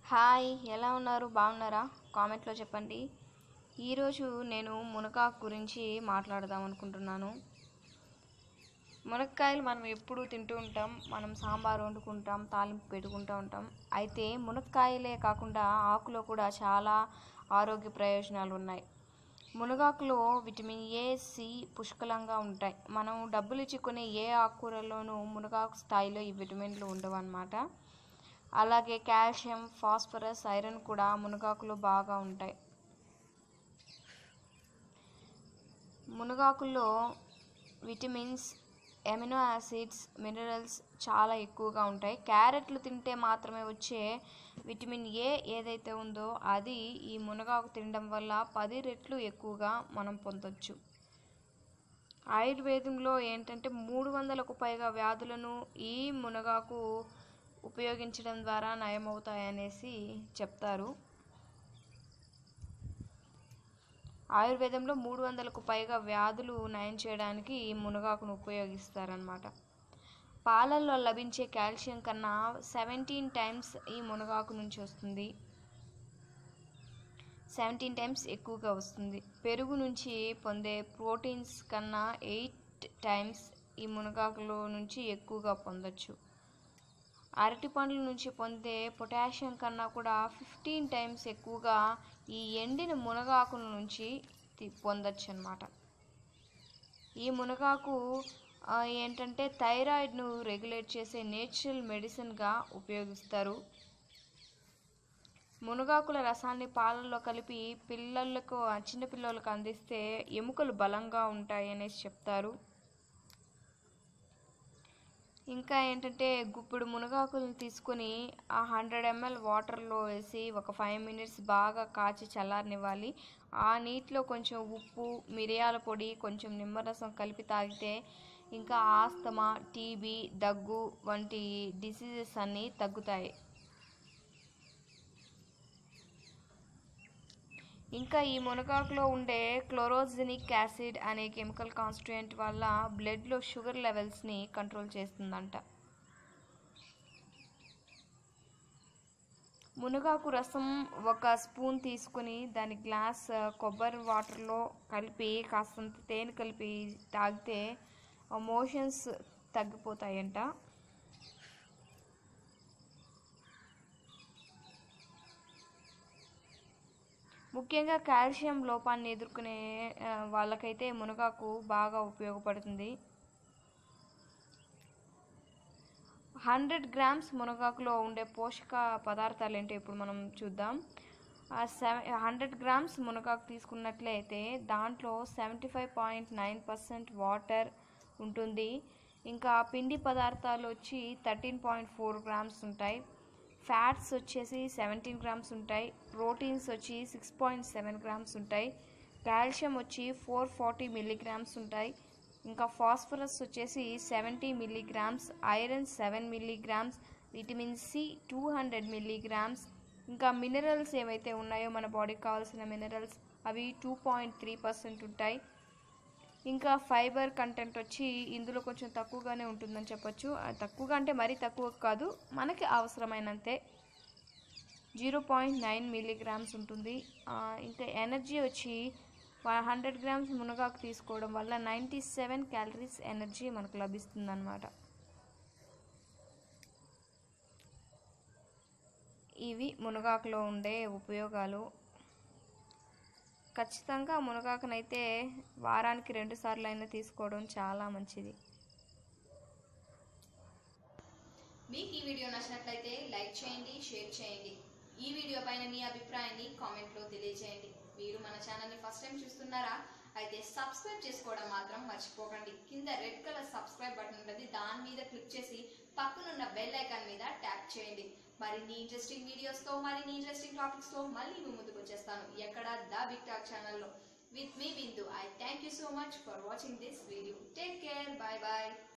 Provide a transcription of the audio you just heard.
hi ఎలా ఉన్నారు బాగున్నారా కామెంట్లో చెప్పండి ఈరోజు నేను మునగాకు గురించి మాట్లాడదాం అనుకుంటున్నాను మునక్కాయలు మనం ఎప్పుడూ తింటూ ఉంటాం మనం సాంబార్ వండుకుంటాం తాలింపు పెట్టుకుంటూ ఉంటాం అయితే మునక్కాయలే కాకుండా ఆకులో కూడా చాలా ఆరోగ్య ప్రయోజనాలు ఉన్నాయి మునగాకులో విటమిన్ ఏ సి పుష్కలంగా ఉంటాయి మనం డబ్బులు ఇచ్చి కొనే ఏ ఆకుకూరలోనూ మునగాకు స్థాయిలో ఈ విటమిన్లు ఉండవు అన్నమాట అలాగే కాల్షియం ఫాస్ఫరస్ ఐరన్ కూడా మునగాకులో బాగా ఉంటాయి మునగాకుల్లో విటమిన్స్ ఎమినో యాసిడ్స్ మినరల్స్ చాలా ఎక్కువగా ఉంటాయి క్యారెట్లు తింటే మాత్రమే వచ్చే విటమిన్ ఏ ఏదైతే ఉందో అది ఈ మునగాకు తినడం వల్ల పది రెట్లు ఎక్కువగా మనం పొందొచ్చు ఆయుర్వేదంలో ఏంటంటే మూడు వందలకు పైగా వ్యాధులను ఈ మునగాకు ఉపయోగించడం ద్వారా నయమవుతాయనేసి చెప్తారు ఆయుర్వేదంలో మూడు వందలకు పైగా వ్యాధులు నయం చేయడానికి ఈ మునగాకును ఉపయోగిస్తారనమాట పాలల్లో లభించే కాల్షియం కన్నా సెవెంటీన్ టైమ్స్ ఈ మునగాకు నుంచి వస్తుంది సెవెంటీన్ టైమ్స్ ఎక్కువగా వస్తుంది పెరుగు నుంచి పొందే ప్రోటీన్స్ కన్నా ఎయిట్ టైమ్స్ ఈ మునగాకులో నుంచి ఎక్కువగా పొందొచ్చు అరటి పండ్ల నుంచి పొందే పొటాషియం కన్నా కూడా ఫిఫ్టీన్ టైమ్స్ ఎక్కువగా ఈ ఎండిన మునగాకుల నుంచి పొందొచ్చు అనమాట ఈ మునగాకు ఏంటంటే థైరాయిడ్ను రెగ్యులేట్ చేసే నేచురల్ మెడిసిన్గా ఉపయోగిస్తారు మునగాకుల రసాన్ని పాలల్లో కలిపి పిల్లలకు చిన్నపిల్లలకు అందిస్తే ఎముకలు బలంగా ఉంటాయి అనేసి చెప్తారు ఇంకా ఏంటంటే గుప్పుడు మునగాకులను తీసుకొని ఆ హండ్రెడ్ ఎంఎల్ వాటర్లో వేసి ఒక ఫైవ్ మినిట్స్ బాగా కాచి చల్లారనివ్వాలి ఆ నీటిలో కొంచెం ఉప్పు మిరియాల పొడి కొంచెం నిమ్మరసం కలిపి తాగితే ఇంకా ఆస్తమా టీబీ దగ్గు వంటి డిసీజెస్ అన్నీ తగ్గుతాయి ఇంకా ఈ మునగాకులో ఉండే క్లోరోజెనిక్ యాసిడ్ అనే కెమికల్ కాన్స్టిట్యూయెంట్ వల్ల బ్లడ్లో షుగర్ లెవెల్స్ని కంట్రోల్ చేస్తుందంట మునగాకు రసం ఒక స్పూన్ తీసుకుని దాని గ్లాస్ కొబ్బరి వాటర్లో కలిపి కాస్తంత తేనె కలిపి తాగితే మోషన్స్ తగ్గిపోతాయంట ముఖ్యంగా కాల్షియం లోపాన్ని ఎదుర్కొనే వాళ్ళకైతే మునగాకు బాగా ఉపయోగపడుతుంది హండ్రెడ్ గ్రామ్స్ మునగాకులో ఉండే పోషక పదార్థాలు ఏంటో ఇప్పుడు మనం చూద్దాం సెవెన్ హండ్రెడ్ గ్రామ్స్ మునగాకు తీసుకున్నట్లయితే దాంట్లో seventy five point nine percent water ఉంటుంది ఇంకా పిండి పదార్థాలు వచ్చి థర్టీన్ పాయింట్ ఫోర్ గ్రామ్స్ ఉంటాయి ఫ్యాట్స్ వచ్చేసి సెవెంటీన్ గ్రామ్స్ ఉంటాయి ప్రోటీన్స్ వచ్చి సిక్స్ పాయింట్ సెవెన్ గ్రామ్స్ ఉంటాయి కాల్షియం వచ్చి ఫోర్ ఫార్టీ మిల్లీగ్రామ్స్ ఉంటాయి ఇంకా ఫాస్ఫరస్ వచ్చేసి seventy milligrams iron seven milligrams vitamin C two hundred milligrams ఇంకా మినరల్స్ ఏవైతే ఉన్నాయో మన బాడీకి కావాల్సిన మినరల్స్ అవి టూ పాయింట్ త్రీ పర్సెంట్ ఉంటాయి ఇంకా ఫైబర్ కంటెంట్ వచ్చి ఇందులో కొంచెం తక్కువగానే ఉంటుందని చెప్పొచ్చు తక్కువగా అంటే మరీ తక్కువ కాదు మనకి అవసరమైనంతే జీరో పాయింట్ నైన్ మిల్లీగ్రామ్స్ ఉంటుంది ఇంకా ఎనర్జీ వచ్చి హండ్రెడ్ గ్రామ్స్ మునగాకు తీసుకోవడం వల్ల నైంటీ సెవెన్ క్యాలరీస్ ఎనర్జీ మనకు లభిస్తుంది అనమాట ఇవి మునగాకులో ఉండే ఉపయోగాలు ఖచ్చితంగా మునగాకునైతే వారానికి రెండు సార్లు అయినా తీసుకోవడం చాలా మంచిది మీకు ఈ వీడియో నచ్చినట్లయితే లైక్ చేయండి షేర్ చేయండి ఈ వీడియో పైన మీ అభిప్రాయాన్ని కామెంట్లో తెలియజేయండి మీరు మన ఛానల్ని ఫస్ట్ టైం చూస్తున్నారా అయితే సబ్స్క్రైబ్ చేసుకోవడం మాత్రం మర్చిపోకండి కింద రెడ్ కలర్ సబ్స్క్రైబ్ బటన్ ఉంటుంది దాని మీద క్లిక్ చేసి పక్కనున్న బెల్ ఐకాన్ మీద ట్యాప్ చేయండి మరిన్ని ఇంట్రెస్టింగ్ వీడియోస్తో మరిన్ని ఇంట్రెస్టింగ్ టాపిక్స్తో మళ్ళీ మీ ముందుకు వచ్చేస్తాను ఎక్కడ ద బిగ్ టాక్ ఛానల్లో విత్ మీ Bindu I thank you so much for watching this video take care bye bye